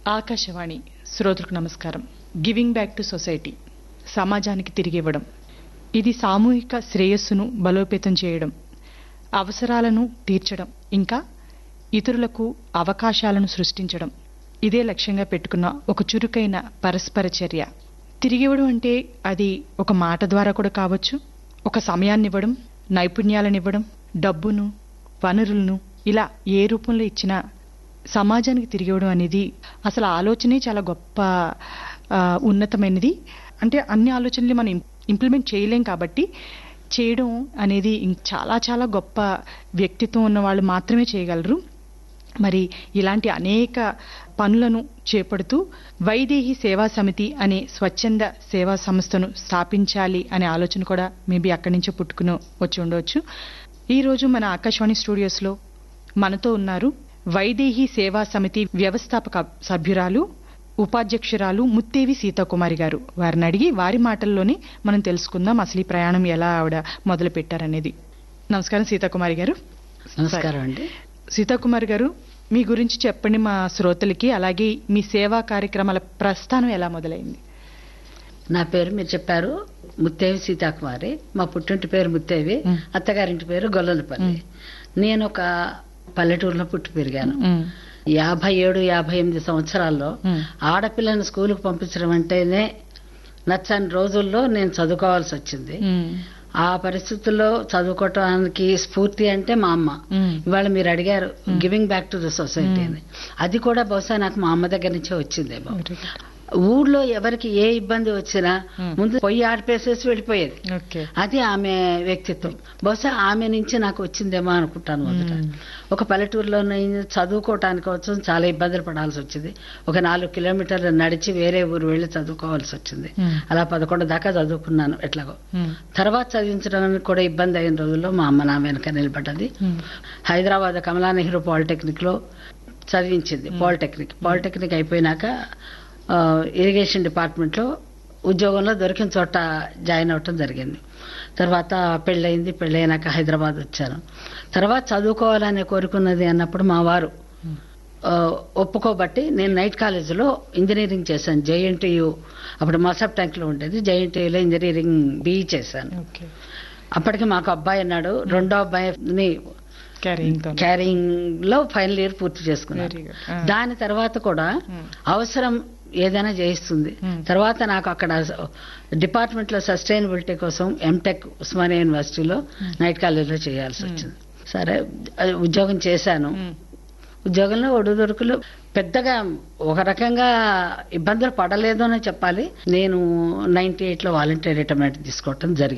ఆకాశవాణి శ్రోతలకు నమస్కారం giving back to society సమాజానికి తిరిగి ఇవ్వడం ఇది సామూహిక శ్రేయస్సును బలోపేతం చేయడం అవసరాలను తీర్చడం ఇంకా ఇతరులకు అవకాశాలను సృష్టించడం ఇదే లక్ష్యంగా పెట్టుకున్న ఒక చురుకైన పరస్పర చర్య తిరిగివ్వడం అంటే అది ఒక మాట ద్వారా కూడా కావచ్చు ఒక సమయాన్ని ఇవ్వడం నైపుణ్యాలను ఇవ్వడం డబ్బును వనరులను ఇలా ఏ రూపంలో ఇచ్చినా సమాజానికి తిరిగి ఇవ్వడం అనేది అసలు ఆలోచనే చాలా గొప్ప ఆ, ఉన్నతమైనది అంటే అన్ని ఆలోచనలు మనం ఇం- ఇంప్లిమెంట్ చేయలేం కాబట్టి చేయడం అనేది ఇం- చాలా చాలా గొప్ప వ్యక్తిత్వం ఉన్న వాళ్ళు మాత్రమే చేయగలరు మరి ఇలాంటి అనేక పనులను చేపడుతూ వైదేహి సేవా సమితి అనే స్వచ్ఛంద సేవా సంస్థను స్థాపించాలి అనే ఆలోచన కూడా మేబీ అక్కడి నుంచే పుట్టుకుని వచ్చి ఉండవచ్చు ఈ రోజు మన ఆకాశవాణి స్టూడియోస్లో మనతో ఉన్నారు వైదేహి సేవా సమితి వ్యవస్థాపక సభ్యురాలు ఉపాధ్యక్షురాలు ముత్తేవి సీతాకుమారి గారు వారిని అడిగి వారి మాటల్లోనే మనం తెలుసుకుందాం అసలు ఈ ప్రయాణం ఎలా ఆవిడ మొదలు పెట్టారనేది నమస్కారం సీతాకుమారి గారు నమస్కారం అండి సీతాకుమార్ గారు మీ గురించి చెప్పండి మా శ్రోతలకి అలాగే మీ సేవా కార్యక్రమాల ప్రస్థానం ఎలా మొదలైంది నా పేరు మీరు చెప్పారు ముత్తేవి సీతాకుమారి మా పుట్టింటి పేరు ముత్తేవి మ్. అత్తగారింటి పేరు గొల్లలపల్లి నేను ఒక పల్లెటూరులో పుట్టి పెరిగాను మ్, యాభై ఏడు యాభై ఎనిమిది సంవత్సరాల్లో మ్, ఆడపిల్లని స్కూల్కి పంపించడం అంటేనే నచ్చని రోజుల్లో నేను చదువుకోవాల్సి వచ్చింది మ్, ఆ పరిస్థితుల్లో చదువుకోవటానికి స్ఫూర్తి అంటే మా అమ్మ మ్, ఇవాళ మీరు అడిగారు giving back to the society అని అది కూడా బహుశా నాకు మా అమ్మ దగ్గర నుంచే వచ్చిందేమో very good. ఊళ్ళో ఎవరికి ఏ ఇబ్బంది వచ్చినా Hmm. ముందు పొయ్యి ఆడిపేసేసి వెళ్ళిపోయేది ఓకే అది ఆమె వ్యక్తిత్వం బహుశా ఆమె నుంచి నాకు వచ్చిందేమో అనుకుంటాను మొదట మ్మ్. ఒక పల్లెటూరులో నేను చదువుకోవటానికి వచ్చి చాలా ఇబ్బందులు పడాల్సి వచ్చింది ఒక నాలుగు కిలోమీటర్లు నడిచి వేరే ఊరు వెళ్ళి చదువుకోవాల్సి వచ్చింది మ్మ్. అలా పదకొండు దాకా చదువుకున్నాను ఎట్లాగో మ్, తర్వాత చదివించడానికి కూడా ఇబ్బంది అయిన రోజుల్లో మా అమ్మ నా వెనక నిలబడ్డది మ్, హైదరాబాద్ కమలా నెహ్రూ పాలిటెక్నిక్ లో చదివించింది పాలిటెక్నిక్ పాలిటెక్నిక్ అయిపోయినాక ఆ, ఇరిగేషన్ డిపార్ట్మెంట్ లో ఉద్యోగంలో దొరికిన చోట జాయిన్ అవటం జరిగింది తర్వాత పెళ్ళయింది పెళ్ళైనాక హైదరాబాద్ వచ్చాను తర్వాత చదువుకోవాలని కోరుకున్నది అన్నప్పుడు మా వారు మ్, ఆ, ఒప్పుకోబట్టి నేను నైట్ కాలేజీలో ఇంజనీరింగ్ చేశాను జేఎన్టీయు అప్పుడు మసబ్ ట్యాంక్లో ఉండేది జేఎన్టీయులో ఇంజనీరింగ్ బీఈ చేశాను ఓకే అప్పటికి మాకు అబ్బాయి అన్నాడు రెండో అబ్బాయిని క్యారింగ్ తో క్యారింగ్ లో ఫైనల్ ఇయర్ పూర్తి చేసుకున్నాను Very good. Ah. దాని తర్వాత కూడా Hmm. అవసరం ఏదైనా చేయిస్తుంది Hmm. తర్వాత నాకు అక్కడ డిపార్ట్మెంట్ లో సస్టైనబిలిటీ కోసం ఎంటెక్ ఉస్మానియా యూనివర్సిటీలో నైట్ కాలేజీలో చేయాల్సి వచ్చింది సరే అది ఉద్యోగం చేశాను మ్, ఉద్యోగంలో ఒడిదొడుకులు పెద్దగా ఒక రకంగా ఇబ్బందులు పడలేదు అని చెప్పాలి నేను నైన్టీ ఎయిట్ లో వాలంటీర్ రిటైర్మెంట్ తీసుకోవటం జరిగింది